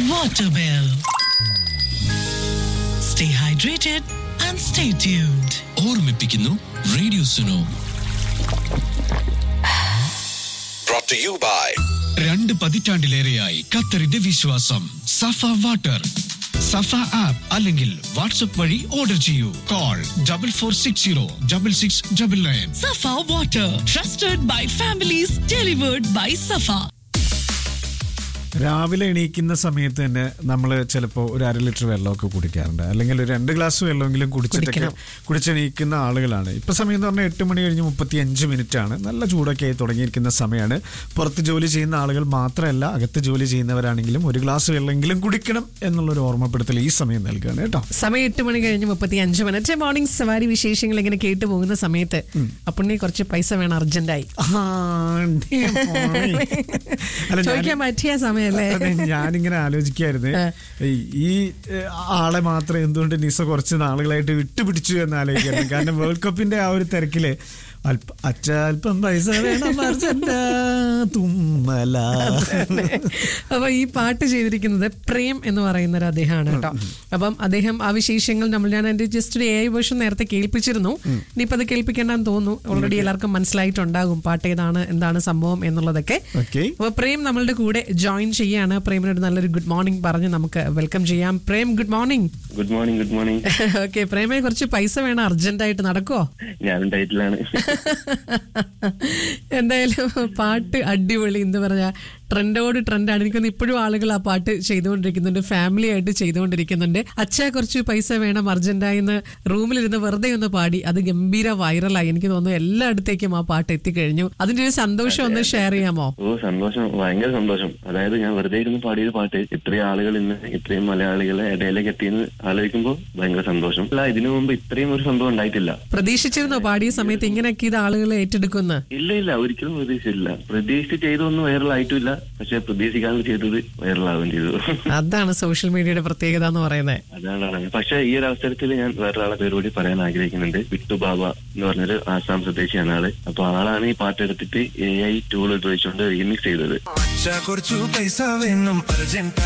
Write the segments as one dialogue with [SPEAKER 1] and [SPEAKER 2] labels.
[SPEAKER 1] water bill. Stay hydrated and stay tuned.
[SPEAKER 2] ഓർമ്മിപ്പിക്കുന്നു radio Suno
[SPEAKER 3] brought to you by
[SPEAKER 2] രണ്ട് പതിറ്റാണ്ടിലേറെയായി ഖത്തറിന്റെ വിശ്വാസം സഫ വാട്ടർ സഫ ആപ്പ് അല്ലെങ്കിൽ വാട്സ്ആപ്പ് വഴി ഓർഡർ ചെയ്യൂ call double four six zero double six double nine
[SPEAKER 1] Safa water, trusted by families, delivered by Safa.
[SPEAKER 4] രാവിലെ എണീക്കുന്ന സമയത്ത് തന്നെ നമ്മൾ ചിലപ്പോൾ ഒരു അര ലിറ്റർ വെള്ളമൊക്കെ കുടിക്കാറുണ്ട് അല്ലെങ്കിൽ ഒരു രണ്ട് ഗ്ലാസ് വെള്ളമെങ്കിലും കുടിച്ചിട്ടൊക്കെ കുടിച്ചെണീക്കുന്ന ആളുകളാണ് ഇപ്പൊ സമയം എന്ന് പറഞ്ഞാൽ എട്ട് മണി കഴിഞ്ഞ് മുപ്പത്തി അഞ്ച് മിനിറ്റ് ആണ് നല്ല ചൂടൊക്കെ ആയി തുടങ്ങിയിരിക്കുന്ന സമയമാണ് പുറത്ത് ജോലി ചെയ്യുന്ന ആളുകൾ മാത്രമല്ല അകത്ത് ജോലി ചെയ്യുന്നവരാണെങ്കിലും ഒരു ഗ്ലാസ് വെള്ളമെങ്കിലും കുടിക്കണം എന്നുള്ളൊരു ഓർമ്മപ്പെടുത്തൽ ഈ സമയം നൽകുകയാണ് കേട്ടോ
[SPEAKER 5] സമയം എട്ട് മണി കഴിഞ്ഞ് മുപ്പത്തി അഞ്ച് മിനിറ്റ് മോർണിംഗ് സവാരി വിശേഷങ്ങൾ ഇങ്ങനെ കേട്ടു പോകുന്ന സമയത്ത് അപ്പുണ്ണി കുറച്ച് പൈസ വേണം അർജന്റായി
[SPEAKER 4] ആ, ഡേ മോനെ. അല്ല, ഞാൻ-
[SPEAKER 5] ചോദിക്കാൻ പറ്റിയ സമയല്ലേ
[SPEAKER 4] അതെ, ഞാനിങ്ങനെ ആലോചിക്കായിരുന്നു ഈ- ഈ ഏഹ്, ആളെ മാത്രം എന്തുകൊണ്ട് നിസ കുറച്ച് നാളുകളായിട്ട് വിട്ടുപിടിച്ചു എന്ന് ആലോചിക്കായിരുന്നു കാരണം വേൾഡ് കപ്പിന്റെ ആ ഒരു തിരക്കില് അല്പ അച്ഛ അല്പം പൈസ വേണം അർജന്റ തുമ്മല
[SPEAKER 5] അപ്പൊ ഈ പാട്ട് ചെയ്തിരിക്കുന്നത് പ്രേം എന്ന് പറയുന്ന ഒരു അദ്ദേഹമാണ് കേട്ടോ അപ്പം അദ്ദേഹം ആ വിശേഷങ്ങൾ നമ്മൾ ഞാൻ എന്റെ ജസ്റ്റ് ഒരു എ ഐ വേർഷൻ നേരത്തെ കേൾപ്പിച്ചിരുന്നു ഇനിയിപ്പോ അത് കേൾപ്പിക്കേണ്ടെന്ന് തോന്നുന്നു ഓൾറെഡി എല്ലാവർക്കും മനസ്സിലായിട്ടുണ്ടാകും പാട്ട് ഏതാണ് എന്താണ് സംഭവം എന്നുള്ളതൊക്കെ
[SPEAKER 4] ഓക്കെ
[SPEAKER 5] അപ്പൊ പ്രേം നമ്മളുടെ കൂടെ ജോയിൻ ചെയ്യാണ് പ്രേമിനോട് നല്ലൊരു ഗുഡ് മോർണിംഗ് പറഞ്ഞ് നമുക്ക് വെൽക്കം ചെയ്യാം Prem good morning
[SPEAKER 6] good morning good morning
[SPEAKER 5] okay പ്രേമെ കുറച്ച് പൈസ വേണം അർജന്റ് ആയിട്ട് നടക്കോ
[SPEAKER 6] ഞാനും ടൈറ്റിലാണ്
[SPEAKER 5] എന്തായാലും പാട്ട് അടിപൊളി എന്ന് പറഞ്ഞാ ട്രെൻഡോട് ട്രെൻഡാണ് എനിക്കൊന്ന് ഇപ്പോഴും ആളുകൾ ആ പാട്ട് ചെയ്തുകൊണ്ടിരിക്കുന്നുണ്ട് ഫാമിലി ആയിട്ട് ചെയ്തുകൊണ്ടിരിക്കുന്നുണ്ട് അച്ഛ കുറച്ച് പൈസ വേണം അർജന്റായി എന്ന് റൂമിലിരുന്ന് വെറുതെ ഒന്ന് പാടി അത് ഗംഭീര വൈറലായി എനിക്ക് തോന്നുന്നു എല്ലായിടത്തേക്കും ആ പാട്ട് എത്തിക്കഴിഞ്ഞു അതിന്റെ ഒരു സന്തോഷം ഒന്ന് ഷെയർ ചെയ്യാമോ
[SPEAKER 6] ഓ സന്തോഷം ഭയങ്കര സന്തോഷം അതായത് ഞാൻ വെറുതെ ഇരുന്ന് പാടിയ പാട്ട് ഇത്രയും ആളുകൾ ഇന്ന് ഇത്രയും മലയാളികളെ ഇടയിലേക്ക് എത്തിയെന്ന് ആലോചിക്കുമ്പോൾ ഭയങ്കര സന്തോഷം അല്ല ഇതിനു മുമ്പ് ഇത്രയും ഒരു സംഭവം ഉണ്ടായിട്ടില്ല
[SPEAKER 5] പ്രതീക്ഷിച്ചിരുന്നോ പാടിയ സമയത്ത് ഇങ്ങനെയൊക്കെ ഇത് ആളുകൾ ഏറ്റെടുക്കുന്ന
[SPEAKER 6] ഇല്ല ഇല്ല ഒരിക്കലും പ്രതീക്ഷിച്ചില്ല പ്രതീക്ഷിച്ച് ചെയ്തൊന്നും വൈറലായിട്ടില്ല പക്ഷെ പ്രതീക്ഷിക്കാതെ ചെയ്തത് വൈറലാവുകയും ചെയ്തു
[SPEAKER 5] അതാണ് സോഷ്യൽ മീഡിയയുടെ പ്രത്യേകത എന്ന് പറയുന്നത്
[SPEAKER 6] അതാണ് പക്ഷെ ഈ ഒരു അവസരത്തിൽ ഞാൻ വേറൊരാളെ പേര് കൂടി പറയാൻ ആഗ്രഹിക്കുന്നുണ്ട് വിട്ടു ബാബ എന്ന് പറഞ്ഞൊരു ആസാം സ്വദേശിയാണ് ആള് അപ്പൊ ആളാണ് ഈ പാട്ട് എടുത്തിട്ട് എ ഐ ടൂൾ ഉപയോഗിച്ചുകൊണ്ട് റീമിക്സ് ചെയ്തത്
[SPEAKER 7] അച്ഛ കുറച്ചു പൈസ വേണം അർജന്റ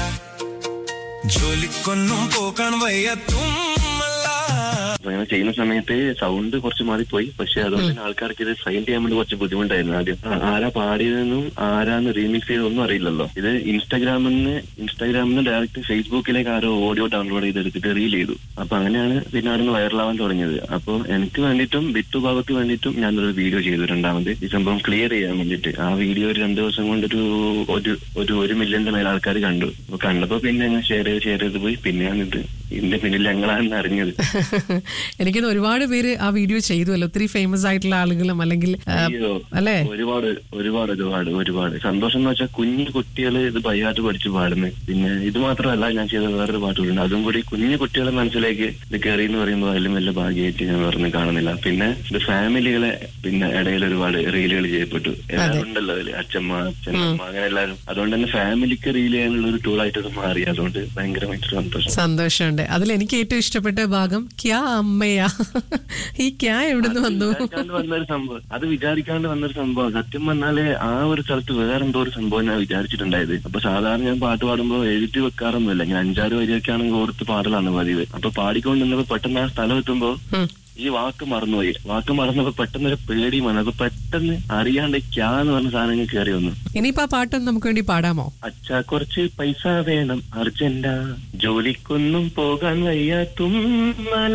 [SPEAKER 7] ജോലിക്കൊന്നും പോകാൻ വയ്യ തുമ്മല
[SPEAKER 6] അപ്പൊ അങ്ങനെ ചെയ്യുന്ന സമയത്ത് സൗണ്ട് കുറച്ച് മാറിപ്പോയി പക്ഷെ അതുകൊണ്ട് തന്നെ ആൾക്കാർക്ക് ഇത് ഫൈൻഡ് ചെയ്യാൻ വേണ്ടി കുറച്ച് ബുദ്ധിമുട്ടായിരുന്നു ആദ്യം ആ- ആരാ പാടിയതെന്നും ആരാന്ന് റീമിക്സ് ചെയ്തൊന്നും അറിയില്ലല്ലോ ഇത് ഇൻസ്റ്റാഗ്രാമിൽ നിന്ന് ഇൻസ്റ്റാഗ്രാമിൽ നിന്ന് ഡയറക്റ്റ് ഫേസ്ബുക്കിലേക്ക് ആരോ ഓഡിയോ ഡൗൺലോഡ് ചെയ്തെടുത്തിട്ട് റീൽ ചെയ്തു അപ്പൊ അങ്ങനെയാണ് പിന്നെ അവിടെ നിന്ന് വൈറലാവാൻ തുടങ്ങിയത് അപ്പൊ എനിക്ക് വേണ്ടിയിട്ടും ബിറ്റു ബാബക്ക് വേണ്ടിയിട്ടും ഞാനൊരു വീഡിയോ ചെയ്തു രണ്ടാമത് ഈ സംഭവം ക്ലിയർ ചെയ്യാൻ വേണ്ടിയിട്ട് ആ വീഡിയോ ഒരു രണ്ടു ദിവസം കൊണ്ടൊരു ഒരു ഒരു ഒരു മില്യന്റെ മേലെ ആൾക്കാർ കണ്ടു അപ്പൊ കണ്ടപ്പോ പിന്നെ ഞാൻ ഷെയർ ചെയ്ത് ഷെയർ ചെയ്ത് പോയി പിന്നെയാണ് ഇത് ഇതിന്റെ പിന്നിൽ ഞങ്ങളാണെന്ന് അറിഞ്ഞത്
[SPEAKER 5] എനിക്കൊന്ന് ഒരുപാട് പേര് ആ വീഡിയോ ചെയ്തുവല്ലോ ഒത്തിരി ഫേമസ് ആയിട്ടുള്ള ആളുകളും അല്ലെങ്കിൽ ആ,
[SPEAKER 6] അയ്യോ
[SPEAKER 5] അല്ലേ
[SPEAKER 6] ഒരുപാട് ഒരുപാട് ഒരുപാട് ഒരുപാട് സന്തോഷം എന്ന് വെച്ചാൽ കുഞ്ഞു കുട്ടികൾ ഇത് പയ്യാട്ട് പഠിച്ച് പാടുന്നു പിന്നെ ഇത് മാത്രമല്ല ഞാൻ ചെയ്ത വേറൊരു പാട്ടുകളുണ്ട് അതും കൂടി കുഞ്ഞു കുട്ടികളെ മനസ്സിലേക്ക് ഇത് കയറി എന്ന് പറയുമ്പോൾ അതിലും വലിയ ഭാഗ്യമായിട്ട് ഞാൻ പറഞ്ഞ് കാണുന്നില്ല പിന്നെ ഇത് ഫാമിലികളെ പിന്നെ ഇടയിൽ ഒരുപാട് റീലുകൾ ചെയ്യപ്പെട്ടു എല്ലാവരും ഉണ്ടല്ലോ അതില് അച്ഛമ്മ അച്ഛനമ്മ അങ്ങനെ എല്ലാവരും അതുകൊണ്ട് തന്നെ ഫാമിലിക്ക് റീൽ ചെയ്യാനുള്ള ഒരു ടൂളായിട്ട് അത് മാറി അതുകൊണ്ട് ഭയങ്കരമായിട്ട് സന്തോഷം
[SPEAKER 5] സന്തോഷമുണ്ട് അതിൽ എനിക്ക് ഏറ്റവും ഇഷ്ടപ്പെട്ട ഭാഗം ക്യാ അമ്മയാ ഈ ക്യാ എവിടുന്ന് വന്നു
[SPEAKER 6] വിചാരിക്കാണ്ട് വന്നൊരു സംഭവം അത് വിചാരിക്കാണ്ട് വന്നൊരു സംഭവം സത്യം പറഞ്ഞാല് ആ ഒരു സ്ഥലത്ത് വേറെ എന്തോ ഒരു സംഭവം ഞാൻ വിചാരിച്ചിട്ടുണ്ടായത് അപ്പൊ സാധാരണ ഞാൻ പാട്ട് പാടുമ്പോൾ എഴുതി വെക്കാറൊന്നുമില്ല ഞാൻ അഞ്ചാറ് വരിയൊക്കെ ആണെങ്കിൽ ഓർത്ത് പാടലാണ് പതിവ് അപ്പൊ പാടിക്കൊണ്ടിരുന്നപ്പോ പെട്ടെന്ന് ആ സ്ഥലം എത്തുമ്പോ ഈ വാക്ക് മറന്നുപോയി വാക്ക് മറന്നപ്പോ പെട്ടെന്ന് ഒരു പേടി വന്നു അപ്പൊ പെട്ടെന്ന് അറിയാണ്ട് ക്യാ എന്ന് പറഞ്ഞ സാധനങ്ങൾ കയറി വന്നു
[SPEAKER 5] ഇനിയിപ്പോ ആ പാട്ടൊന്ന് നമുക്ക് വേണ്ടി പാടാമോ
[SPEAKER 6] അച്ഛാ കുറച്ച് പൈസ വേണം അർജന്റ ജോലിക്കൊന്നും പോകാൻ വയ്യ തുമ്മല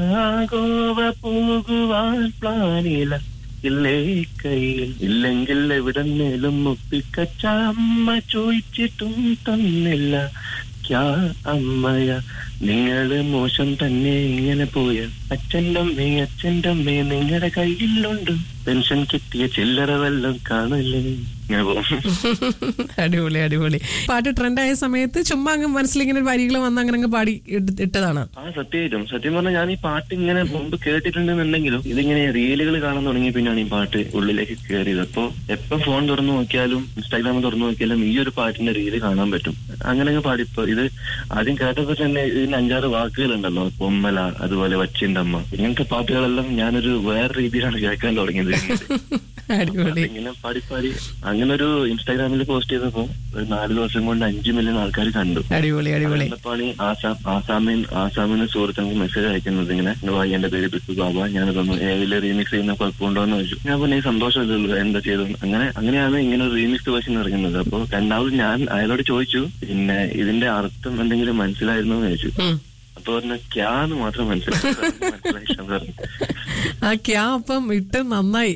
[SPEAKER 6] ഗോവ പോകുവാൻ പ്ലാനില്ല ഇല്ലേ കയ്യിൽ ഇല്ലെങ്കിൽ എവിടെന്നേലും ഒപ്പിക്കച്ച അമ്മ ചോദിച്ചിട്ടും തന്നില്ല ക്യാ അമ്മയ നിങ്ങള് മോശം തന്നെ ഇങ്ങനെ പോയ അച്ഛൻ്റെ അമ്മേ അച്ഛൻ്റെ അമ്മേ നിങ്ങളുടെ കയ്യിലുണ്ട് പെൻഷൻ കിട്ടിയ ചില്ലറ വല്ലതും കാണല്ലേ ഇങ്ങനെ പോകും
[SPEAKER 5] അടിപൊളി അടിപൊളി പാട്ട് ട്രെൻഡായ സമയത്ത് ചുമ്മാ അങ്ങ് മനസ്സിൽ ഇങ്ങനെ വരികൾ വന്ന് അങ്ങനെ അങ്ങ് പാടി ഇട്ട്- ഇട്ടതാണ്
[SPEAKER 6] ആ സത്യമായിട്ടും സത്യം പറഞ്ഞാൽ ഞാൻ ഈ പാട്ട് ഇങ്ങനെ മുമ്പ് കേട്ടിട്ടുണ്ടെന്നുണ്ടെങ്കിലും ഇതിങ്ങനെ റീലുകൾ കാണാൻ തുടങ്ങിയ പിന്നെയാണ് ഈ പാട്ട് ഉള്ളിലേക്ക് കയറിയത് അപ്പൊ എപ്പോ ഫോൺ തുറന്നു നോക്കിയാലും ഇൻസ്റ്റാഗ്രാം തുറന്നു നോക്കിയാലും ഈ ഒരു പാട്ടിന്റെ റീല് കാണാൻ പറ്റും അങ്ങനെ അങ്ങ് പാടിപ്പോ ഇത് ആദ്യം കേട്ടപ്പോ തന്നെ ഇതിന് അഞ്ചാറ് വാക്കുകളുണ്ടല്ലോ പൊമ്മല അതുപോലെ വച്ചിന്റെ അമ്മ ഇങ്ങനത്തെ പാട്ടുകളെല്ലാം ഞാനൊരു വേറെ രീതിയിലാണ് കേൾക്കാൻ തുടങ്ങിയത്
[SPEAKER 5] അടിപൊളി
[SPEAKER 6] ഇങ്ങനെ പാടി പാടി അങ്ങനെ ഒരു ഇൻസ്റ്റാഗ്രാമിൽ പോസ്റ്റ് ചെയ്തപ്പോ ഒരു നാല് ദിവസം കൊണ്ട് അഞ്ചു മില്യൺ ആൾക്കാർ കണ്ടു
[SPEAKER 5] അടിപൊളി അടിപൊളി
[SPEAKER 6] അപ്പോഴാണ് ആസാം ആസാമിൽ ആസാമിന് സുഹൃത്ത് എനിക്ക് മെസ്സേജ് അയക്കുന്നത് ഇങ്ങനെ "എന്റെ ഭായി എന്റെ പേര് ബിസു ബാബ ഞാനിതൊന്ന് ഏതിൽ റീമിക്സ് ചെയ്യുന്ന കുഴപ്പമുണ്ടോന്ന് ചോദിച്ചു ഞാൻ പറഞ്ഞു ഈ സന്തോഷമില്ലല്ലോ എന്താ ചെയ്തു അങ്ങനെ അങ്ങനെയാണ് ഇങ്ങനെ ഒരു റീമിക്സ് വേർഷൻ ഇറങ്ങുന്നത് അപ്പൊ രണ്ടാമത് ഞാൻ അയാളോട് ചോദിച്ചു പിന്നെ ഇതിന്റെ അർത്ഥം എന്തെങ്കിലും മനസ്സിലായിരുന്നോ എന്ന് ചോദിച്ചു
[SPEAKER 5] ഉം.
[SPEAKER 6] അപ്പൊ പറഞ്ഞു ക്യാന്ന് മാത്രം മനസ്സിലായി മനസ്സിലായി പറഞ്ഞു
[SPEAKER 5] ആ ക്യാ അപ്പം ഇട്ട് നന്നായി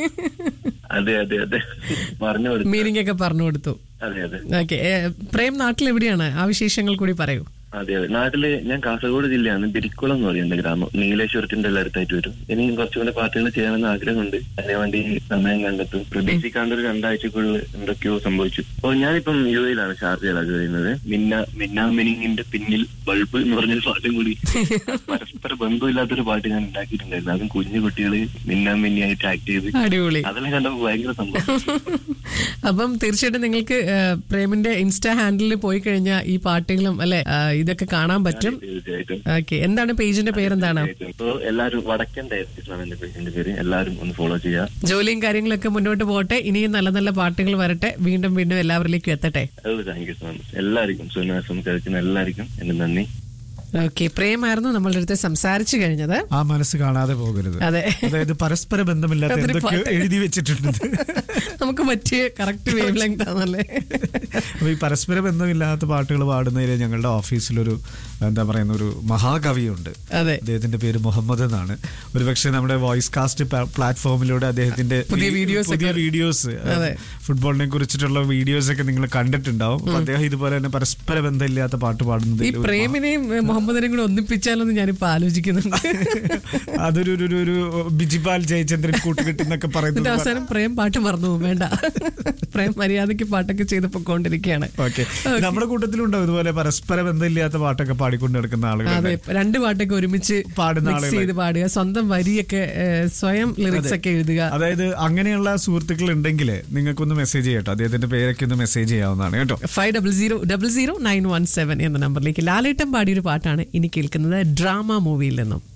[SPEAKER 6] അതെ അതെ അതെ പറഞ്ഞു കൊടുത്തു
[SPEAKER 5] മീനിങ് ഒക്കെ പറഞ്ഞു കൊടുത്തു
[SPEAKER 6] അതെ അതെ
[SPEAKER 5] ഓക്കെ പ്രേം നാട്ടിൽ എവിടെയാണ് ആ വിശേഷങ്ങൾ കൂടി പറയൂ
[SPEAKER 6] അതെ അതെ നാട്ടില് ഞാൻ കാസർഗോഡ് ജില്ലയാണ് ബിരിക്കുളം എന്ന് പറയുന്ന ഗ്രാമം നീലേശ്വരത്തിന്റെ എല്ലാം അടുത്തായിട്ട് വരും എനിക്ക് കുറച്ചുകൂടെ പാട്ടുകൾ ചെയ്യണമെന്ന് ആഗ്രഹമുണ്ട് അതിനുവേണ്ടി സമയം കണ്ടെത്തും പ്രതീക്ഷിക്കാണ്ട് ഒരു രണ്ടാഴ്ചക്കുള്ളിൽ എന്തൊക്കെയോ സംഭവിച്ചു അപ്പോൾ ഞാനിപ്പം യു എയിലാണ് ഷാർജയിലാണ് ചെയ്യുന്നത് മിന്ന മിന്ന മിനിങ്ങിന്റെ പിന്നിൽ ബൾബ് എന്ന് പറഞ്ഞൊരു പാട്ടും കൂടി പരസ്പര ബന്ധമില്ലാത്തൊരു പാട്ട് ഞാൻ ഉണ്ടാക്കിയിട്ടുണ്ടായിരുന്നു അതും കുഞ്ഞു കുട്ടികള് മിന്ന മിന്നിയായിട്ട് ആക്ട് ചെയ്ത്
[SPEAKER 5] അടിപൊളി
[SPEAKER 6] അതെല്ലാം കണ്ടപ്പോൾ ഭയങ്കര സംഭവം
[SPEAKER 5] അപ്പം തീർച്ചയായിട്ടും നിങ്ങൾക്ക് ആ, പ്രേമിന്റെ ഇൻസ്റ്റാ ഹാൻഡിലിൽ പോയി കഴിഞ്ഞാൽ ഈ പാട്ടുകളും അല്ലെ ആ, ഇതൊക്കെ കാണാൻ പറ്റും
[SPEAKER 6] തീർച്ചയായിട്ടും
[SPEAKER 5] ഓക്കെ എന്താണ് പേജിന്റെ പേരെന്താണ്
[SPEAKER 6] അപ്പൊ എല്ലാരും വടക്കൻ ഡയറക്ടറാണ് എന്റെ പേജിന്റെ പേര് എല്ലാരും ഒന്ന് ഫോളോ ചെയ്യാം
[SPEAKER 5] ജോലിയും കാര്യങ്ങളൊക്കെ മുന്നോട്ട് പോകട്ടെ ഇനിയും നല്ല നല്ല പാട്ടുകൾ വരട്ടെ വീണ്ടും വീണ്ടും എല്ലാവരിലേക്കും എത്തട്ടെ
[SPEAKER 6] oh thank you so much എല്ലാവർക്കും സുനാസം കേൾക്കുന്ന എല്ലാവർക്കും എന്റെ നന്ദി
[SPEAKER 5] ഓക്കെ പ്രേമായിരുന്നു നമ്മളുടെ അടുത്ത് സംസാരിച്ചു കഴിഞ്ഞത്
[SPEAKER 4] ആ മനസ്സ് കാണാതെ പോകരുത്
[SPEAKER 5] അതെ.
[SPEAKER 4] അതായത് പരസ്പര ബന്ധമില്ലാത്ത
[SPEAKER 5] അതൊരു
[SPEAKER 4] എന്തൊക്കെയോ
[SPEAKER 5] പാട്ട്.
[SPEAKER 4] എഴുതി വെച്ചിട്ടുണ്ട്
[SPEAKER 5] നമുക്ക് പറ്റിയ കറക്റ്റ് വേവ് ലെങ്ത് ആണല്ലേ
[SPEAKER 4] അപ്പൊ ഈ പരസ്പര ബന്ധമില്ലാത്ത പാട്ടുകൾ പാടുന്നതിൽ ഞങ്ങളുടെ ഓഫീസിലൊരു എന്താ പറയുന്ന ഒരു മഹാകവിയുണ്ട്
[SPEAKER 5] അതെ
[SPEAKER 4] അദ്ദേഹത്തിന്റെ പേര് മുഹമ്മദ് എന്നാണ് ഒരുപക്ഷെ നമ്മുടെ വോയിസ് കാസ്റ്റ് പ്ലാറ്റ്ഫോമിലൂടെ അദ്ദേഹത്തിന്റെ
[SPEAKER 5] പുതിയ videos
[SPEAKER 4] പുതിയ
[SPEAKER 5] ഒക്കെ-
[SPEAKER 4] വീഡിയോസ്
[SPEAKER 5] അതെ.
[SPEAKER 4] ഫുട്ബോളിനെ കുറിച്ചിട്ടുള്ള വീഡിയോസ് ഒക്കെ നിങ്ങൾ കണ്ടിട്ടുണ്ടാവും അപ്പൊ അദ്ദേഹം ഇതുപോലെ തന്നെ പരസ്പര ബന്ധമില്ലാത്ത പാട്ട്
[SPEAKER 5] ഈ
[SPEAKER 4] പാടുന്നത്
[SPEAKER 5] പ്രേമിനെയും ഏ, മുഹമ്മദിനെയും കൂടെ ഒന്നിപ്പിച്ചാലെന്ന് ഞാനിപ്പോ ആലോചിക്കുന്നുണ്ട്
[SPEAKER 4] അതൊരു ഒരു- ഒരു ഒരു ബിജിപാൽ ജയചന്ദ്രൻ കൂട്ടുകെട്ടെന്നൊക്കെ
[SPEAKER 5] എന്നിട്ട്
[SPEAKER 4] പറയുന്നത്
[SPEAKER 5] അവസാനം പ്രേം പാട്ട് മറന്നു പോകും വേണ്ട പ്രേം മര്യാദയ്ക്ക് പാട്ടൊക്കെ ചെയ്ത് പൊക്കോണ്ടിരിക്കുകയാണ്
[SPEAKER 4] ഓക്കെ നമ്മുടെ കൂട്ടത്തിലുണ്ടാവും ഇതുപോലെ പരസ്പര ബന്ധമില്ലാത്ത പാട്ടൊക്കെ പാടിക്കൊണ്ട് നടക്കുന്ന
[SPEAKER 5] അതെ
[SPEAKER 4] ആളുകൾ
[SPEAKER 5] രണ്ട് പാട്ടൊക്കെ ഒരുമിച്ച്
[SPEAKER 4] പാടുന്ന
[SPEAKER 5] മിക്സ്
[SPEAKER 4] ആളുകളെ.
[SPEAKER 5] ചെയ്ത് പാടുക സ്വന്തം വരിയൊക്കെ ഏ, സ്വയം ലിറിക്സ് ഒക്കെ എഴുതുക
[SPEAKER 4] അതായത് അങ്ങനെയുള്ള സുഹൃത്തുക്കൾ ഉണ്ടെങ്കിൽ നിങ്ങൾക്കൊന്ന് മെസ്സേജ് ചെയ്യട്ടോ അദ്ദേഹത്തിന്റെ പേരൊക്കെ ഒന്ന് മെസ്സേജ് ചെയ്യാവുന്നതാണ് കേട്ടോ
[SPEAKER 5] five double zero double zero nine one seven എന്ന നമ്പറിലേക്ക് ലാലേട്ടൻ പാടിയൊരു പാട്ടാണ് ഇനി കേൾക്കുന്നത് ഡ്രാമ മൂവിയിൽ നിന്നും